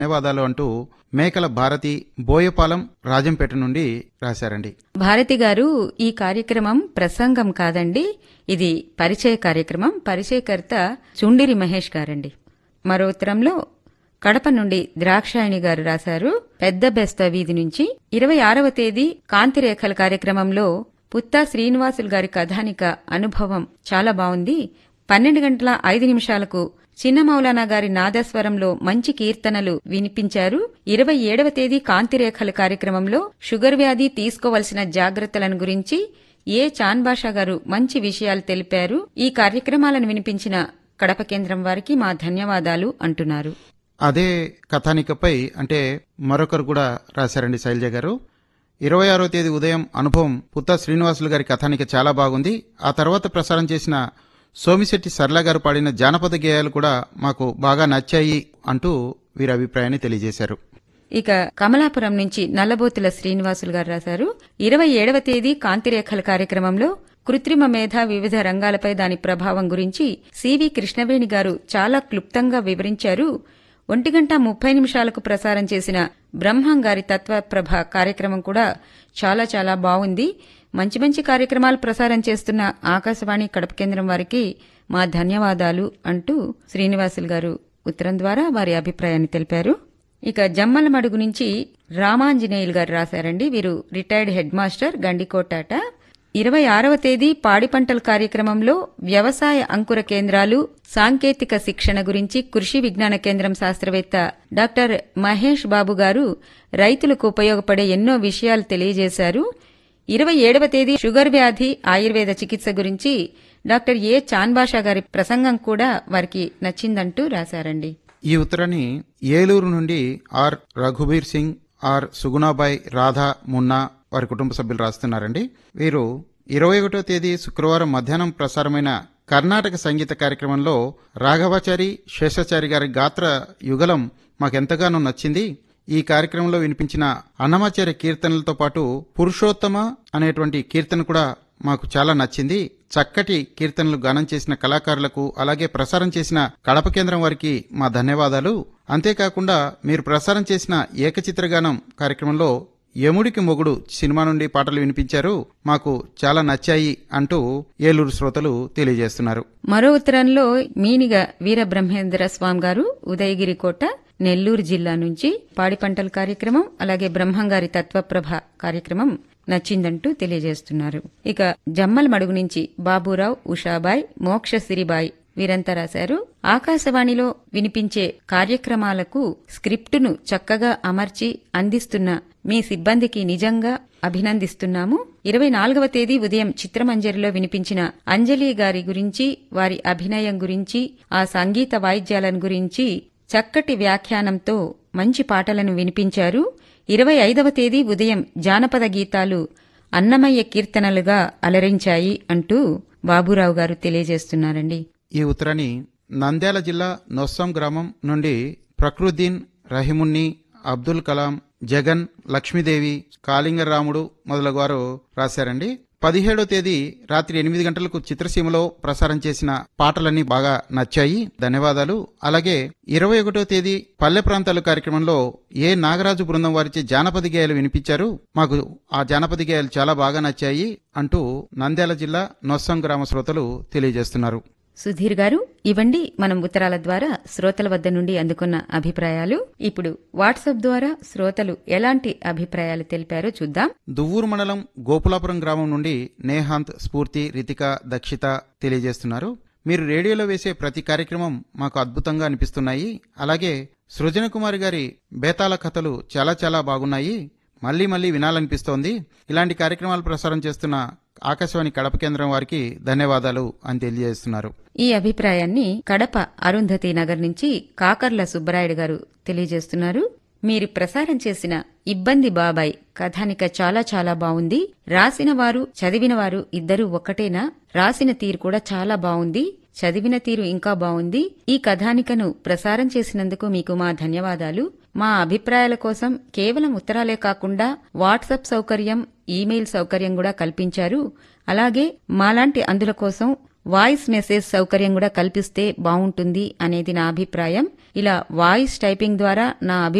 ధన్యవాదాలు అంటూ మేకల భారతి బోయపాలెం రాజంపేట నుండి రాశారండి భారతి గారు ఈ కార్యక్రమం ప్రసంగం కాదండి ఇది పరిచయ కార్యక్రమం పరిచయకర్త చుండిరి మహేష్ గారండి మరో ఉత్తరంలో కడప నుండి ద్రాక్షాయణి గారు రాశారు పెద్ద బెస్త వీధి నుంచి ఇరవై ఆరవ తేదీ కాంతిరేఖల కార్యక్రమంలో పుత్తా శ్రీనివాసులు గారి కథానిక అనుభవం చాలా బావుంది పన్నెండు గంటల ఐదు నిమిషాలకు చిన్న మౌలానా గారి నాదస్వరంలో మంచి కీర్తనలు వినిపించారు ఇరవై ఏడవ తేదీ కాంతిరేఖల కార్యక్రమంలో షుగర్ వ్యాధి తీసుకోవలసిన జాగ్రత్తలను గురించి ఏ చాన్బాషా గారు మంచి విషయాలు తెలిపారు ఈ కార్యక్రమాలను వినిపించిన కడప కేంద్రం వారికి మా ధన్యవాదాలు అంటున్నారు అదే కథానికపై అంటే మరొకరు కూడా రాశారండి శైలజ గారు ఇరవై ఆరో తేదీ ఉదయం అనుభవం పుత్త శ్రీనివాసులు గారి కథానిక చాలా బాగుంది ఆ తర్వాత ప్రసారం చేసిన సోమిశెట్టి సర్ల గారు పాడిన జానపద గేయాలు కూడా మాకు బాగా నచ్చాయి అంటూ వీరి అభిప్రాయాన్ని తెలియజేశారు ఇక కమలాపురం నుంచి నల్లబోతుల శ్రీనివాసులు గారు రాశారు ఇరవై ఏడవ తేదీ కాంతిరేఖల కార్యక్రమంలో కృత్రిమ మేధ వివిధ రంగాలపై దాని ప్రభావం గురించి సివి కృష్ణవేణి గారు చాలా క్లుప్తంగా వివరించారు ఒంటి గంట ముప్పై నిమిషాలకు ప్రసారం చేసిన బ్రహ్మం గారి తత్వప్రభ కార్యక్రమం కూడా చాలా చాలా బాగుంది మంచి మంచి కార్యక్రమాలు ప్రసారం చేస్తున్న ఆకాశవాణి కడప కేంద్రం వారికి మా ధన్యవాదాలు అంటూ శ్రీనివాసులు గారు ఉత్తరం ద్వారా వారి అభిప్రాయాన్ని తెలిపారు ఇక జమ్మల మడుగు నుంచి రామాంజనేయులు గారు రాశారండి వీరు రిటైర్డ్ హెడ్ మాస్టర్ గండికోటాట ఇరవై ఆరవ తేదీ పాడి పంటల కార్యక్రమంలో వ్యవసాయ అంకుర కేంద్రాలు సాంకేతిక శిక్షణ గురించి కృషి విజ్ఞాన కేంద్రం శాస్త్రవేత్త డాక్టర్ మహేష్ బాబు గారు రైతులకు ఉపయోగపడే ఎన్నో విషయాలు తెలియజేశారు ఇరవై ఏడవ తేదీ షుగర్ వ్యాధి ఆయుర్వేద చికిత్స గురించి డాక్టర్ ఏ చాన్బాషా గారి ప్రసంగం కూడా వారికి నచ్చిందంటూ రాశారండి ఈ ఉత్తరాన్ని ఏలూరు నుండి ఆర్ రఘుబీర్ సింగ్ ఆర్ సుగుణాబాయ్ రాధా మున్నా వారి కుటుంబ సభ్యులు రాస్తున్నారండి వీరు ఇరవై ఒకటో తేదీ శుక్రవారం మధ్యాహ్నం ప్రసారమైన కర్ణాటక సంగీత కార్యక్రమంలో రాఘవాచారి శేషాచారి గారి గాత్ర యుగలం మాకెంతగానో నచ్చింది ఈ కార్యక్రమంలో వినిపించిన అన్నమాచార్య కీర్తనలతో పాటు పురుషోత్తమ అనేటువంటి కీర్తన కూడా మాకు చాలా నచ్చింది చక్కటి కీర్తనలు గానం చేసిన కళాకారులకు అలాగే ప్రసారం చేసిన కడప కేంద్రం వారికి మా ధన్యవాదాలు అంతేకాకుండా మీరు ప్రసారం చేసిన ఏకచిత్రగానం కార్యక్రమంలో యముడికి మొగుడు సినిమా నుండి పాటలు వినిపించారు మాకు చాలా నచ్చాయి అంటూ ఏలూరు శ్రోతలు తెలియజేస్తున్నారు మరో ఉత్తరంలో మీనిగ వీరబ్రహ్మేంద్ర స్వామి గారు ఉదయగిరి కోట నెల్లూరు జిల్లా నుంచి పాడి పంటల కార్యక్రమం అలాగే బ్రహ్మంగారి తత్వప్రభ కార్యక్రమం నచ్చిందంటూ తెలియజేస్తున్నారు ఇక జమ్మల మడుగు నుంచి బాబురావు ఉషాబాయ్ మోక్షసిరిబాయ్ వీరంతా రాశారు ఆకాశవాణిలో వినిపించే కార్యక్రమాలకు స్క్రిప్టును చక్కగా అమర్చి అందిస్తున్న మీ సిబ్బందికి నిజంగా అభినందిస్తున్నాము ఇరవై నాలుగవ తేదీ ఉదయం చిత్రమంజరిలో వినిపించిన అంజలి గారి గురించి వారి అభినయం గురించి ఆ సంగీత వాయిద్యాలను గురించి చక్కటి వ్యాఖ్యానంతో మంచి పాటలను వినిపించారు ఇరవై ఐదవ తేదీ ఉదయం జానపద గీతాలు అన్నమయ్య కీర్తనలుగా అలరించాయి అంటూ బాబురావు గారు తెలియజేస్తున్నారండి ఈ ఉత్తరాన్ని నంద్యాల జిల్లా నొస్సం గ్రామం నుండి ప్రకృద్దీన్ రహిమున్ని అబ్దుల్ కలాం జగన్ లక్ష్మీదేవి కాళింగరాముడు మొదలగువారు రాశారండి పదిహేడో తేదీ రాత్రి ఎనిమిది గంటలకు చిత్రసీమలో ప్రసారం చేసిన పాటలన్నీ బాగా నచ్చాయి ధన్యవాదాలు అలాగే ఇరవై ఒకటో తేదీ పల్లె ప్రాంతాలు కార్యక్రమంలో ఏ నాగరాజు బృందం వారిచే జానపద గేయాలు వినిపించారు మాకు ఆ జానపద గేయాలు చాలా బాగా నచ్చాయి అంటూ నంద్యాల జిల్లా నొస్సం గ్రామ శ్రోతలు తెలియజేస్తున్నారు సుధీర్ గారు ఇవండి మనం ఉత్తరాల ద్వారా శ్రోతల వద్ద నుండి అందుకున్న అభిప్రాయాలు ఇప్పుడు వాట్సాప్ ద్వారా శ్రోతలు ఎలాంటి అభిప్రాయాలు తెలిపారో చూద్దాం దువ్వూరు మండలం గోపులాపురం గ్రామం నుండి నేహాంత్ స్ఫూర్తి రితిక దక్షిత తెలియజేస్తున్నారు మీరు రేడియోలో వేసే ప్రతి కార్యక్రమం మాకు అద్భుతంగా అనిపిస్తున్నాయి అలాగే సృజన కుమారి గారి బేతాళ కథలు చాలా చాలా బాగున్నాయి మళ్ళీ మళ్ళీ వినాలనిపిస్తోంది ఇలాంటి కార్యక్రమాలు ప్రసారం చేస్తున్న ఆకాశవాణి కడప కేంద్రం వారికి ధన్యవాదాలు అని తెలియజేస్తున్నారు ఈ అభిప్రాయాన్ని కడప అరుంధతి నగర్ నుంచి కాకర్ల సుబ్బరాయుడు గారు తెలియజేస్తున్నారు మీరు ప్రసారం చేసిన ఇబ్బంది బాబాయ్ కథానిక చాలా చాలా బావుంది రాసిన వారు చదివిన వారు ఇద్దరూ ఒక్కటేనా రాసిన తీరు కూడా చాలా బావుంది చదివిన తీరు ఇంకా బావుంది ఈ కథానికను ప్రసారం చేసినందుకు మీకు మా ధన్యవాదాలు మా అభిప్రాయాల కోసం కేవలం ఉత్తరాలే కాకుండా వాట్సాప్ సౌకర్యం ఈమెయిల్ సౌకర్యం కూడా కల్పించారు అలాగే మాలాంటి అందుల కోసం వాయిస్ మెసేజ్ సౌకర్యం కూడా కల్పిస్తే బావుంటుంది అనేది నా అభిప్రాయం ఇలా వాయిస్ టైపింగ్ ద్వారా నా